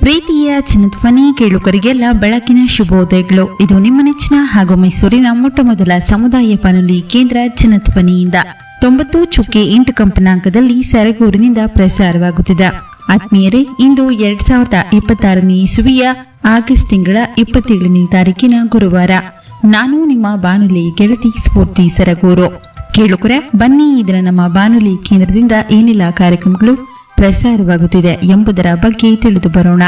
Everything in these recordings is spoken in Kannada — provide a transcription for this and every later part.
ಪ್ರೀತಿಯ ಚಿನ್ನಧ್ವನಿ ಕೇಳುಗರಿಗೆಲ್ಲ ಬೆಳಕಿನ ಶುಭೋದಯಗಳು ಇದು ನಿಮ್ಮ ನೆಚ್ಚಿನ ಹಾಗೂ ಮೈಸೂರಿನ ಮೊಟ್ಟ ಮೊದಲ ಸಮುದಾಯ ಬಾನುಲಿ ಕೇಂದ್ರ ಚಿನ್ನಧ್ವನಿಯಿಂದ ತೊಂಬತ್ತು ಚುಕ್ಕೆ ಎಂಟು ಕಂಪನಾಂಕದಲ್ಲಿ ಸರಗೂರಿನಿಂದ ಪ್ರಸಾರವಾಗುತ್ತಿದೆ ಆತ್ಮೀಯರೇ ಇಂದು ಎರಡ್ ಸಾವಿರದ ಇಪ್ಪತ್ತಾರನೇ ಇಸುವಿಯ ಆಗಸ್ಟ್ ತಿಂಗಳ ಇಪ್ಪತ್ತೇಳನೇ ತಾರೀಕಿನ ಗುರುವಾರ ನಾನು ನಿಮ್ಮ ಬಾನುಲಿ ಗೆಳತಿ ಸ್ಫೂರ್ತಿ ಸರಗೂರು ಕೇಳುಗರ ಬನ್ನಿ ಈ ದಿನ ನಮ್ಮ ಬಾನುಲಿ ಕೇಂದ್ರದಿಂದ ಏನೆಲ್ಲ ಕಾರ್ಯಕ್ರಮಗಳು ಪ್ರಸಾರವಾಗುತ್ತಿದೆ ಎಂಬುದರ ಬಗ್ಗೆ ತಿಳಿದು ಬರೋಣ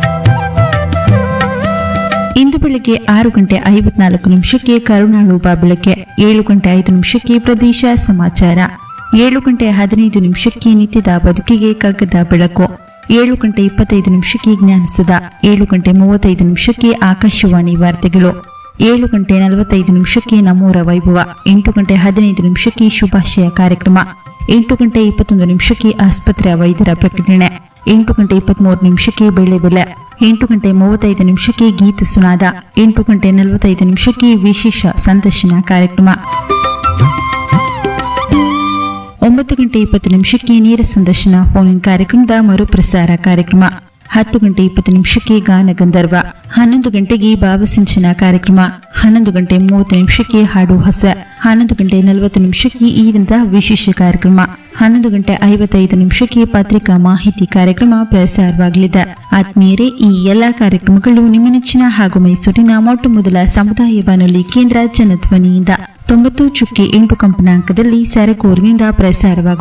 ಇಂದು ಬೆಳಗ್ಗೆ ಆರು ಗಂಟೆ ಐವತ್ನಾಲ್ಕು ನಿಮಿಷಕ್ಕೆ ಕರುಣಾಳು ಬಾಬೆಳಕೆ ಏಳು ಗಂಟೆ ಐದು ನಿಮಿಷಕ್ಕೆ ಪ್ರದೇಶ ಸಮಾಚಾರ ಏಳು ಗಂಟೆ ಹದಿನೈದು ನಿಮಿಷಕ್ಕೆ ನಿತ್ಯದ ಬದುಕಿಗೆ ಕಗ್ಗದ ಬೆಳಕು ಏಳು ಗಂಟೆ ಇಪ್ಪತ್ತೈದು ನಿಮಿಷಕ್ಕೆ ಜ್ಞಾನಸುಧ ಏಳು ಗಂಟೆ ಮೂವತ್ತೈದು ನಿಮಿಷಕ್ಕೆ ಆಕಾಶವಾಣಿ ವಾರ್ತೆಗಳು ಏಳು ಗಂಟೆ ನಲವತ್ತೈದು ನಿಮಿಷಕ್ಕೆ ನಮ್ಮೂರ ವೈಭವ ಎಂಟು ಗಂಟೆ ಹದಿನೈದು ನಿಮಿಷಕ್ಕೆ ಶುಭಾಶಯ ಕಾರ್ಯಕ್ರಮ ಎಂಟು ಗಂಟೆ ಇಪ್ಪತ್ತೊಂದು ನಿಮಿಷಕ್ಕೆ ಆಸ್ಪತ್ರೆ ವೈದ್ಯರ ಪ್ರಕಟಣೆ ಎಂಟು ಗಂಟೆ ಇಪ್ಪತ್ಮೂರು ನಿಮಿಷಕ್ಕೆ ಬೆಳೆ ಬೆಲೆ ಎಂಟು ಗಂಟೆ ಮೂವತ್ತೈದು ನಿಮಿಷಕ್ಕೆ ಗೀತ ಸುನಾದ ಎಂಟು ಗಂಟೆ ನಲವತ್ತೈದು ನಿಮಿಷಕ್ಕೆ ವಿಶೇಷ ಸಂದರ್ಶನ ಕಾರ್ಯಕ್ರಮ ಒಂಬತ್ತು ಗಂಟೆ ಇಪ್ಪತ್ತು ನಿಮಿಷಕ್ಕೆ ನೇರ ಸಂದರ್ಶನ ಫೋನ್ ಇನ್ ಕಾರ್ಯಕ್ರಮದ ಮರುಪ್ರಸಾರ ಕಾರ್ಯಕ್ರಮ ಹತ್ತು ಗಂಟೆ ಇಪ್ಪತ್ತು ನಿಮಿಷಕ್ಕೆ ಗಾನ ಗಂಧರ್ವ ಹನ್ನೊಂದು ಗಂಟೆಗೆ ಭಾವಸಿಂಚನ ಕಾರ್ಯಕ್ರಮ ಹನ್ನೊಂದು ಗಂಟೆ ಮೂವತ್ತು ನಿಮಿಷಕ್ಕೆ ಹಾಡು ಹೊಸ ಹನ್ನೊಂದು ಗಂಟೆ ನಲವತ್ತು ನಿಮಿಷಕ್ಕೆ ಈ ದಿನದ ವಿಶೇಷ ಕಾರ್ಯಕ್ರಮ ಹನ್ನೊಂದು ಗಂಟೆ ಐವತ್ತೈದು ನಿಮಿಷಕ್ಕೆ ಪತ್ರಿಕಾ ಮಾಹಿತಿ ಕಾರ್ಯಕ್ರಮ ಪ್ರಸಾರವಾಗಲಿದೆ ಆತ್ಮೀಯರೇ ಈ ಎಲ್ಲಾ ಕಾರ್ಯಕ್ರಮಗಳು ನಿಮ್ಮ ನೆಚ್ಚಿನ ಹಾಗೂ ಮೈಸೂರಿನ ಮೊಟ್ಟ ಮೊದಲ ಸಮುದಾಯ ಬಾನುಲಿ ಕೇಂದ್ರ ಜನಧ್ವನಿಯಿಂದ ತೊಂಬತ್ತು ಚುಕ್ಕೆ ಎಂಟು ಕಂಪನಾಂಕದಲ್ಲಿ ಸರಗೂರಿನಿಂದ ಪ್ರಸಾರವಾಗುತ್ತದೆ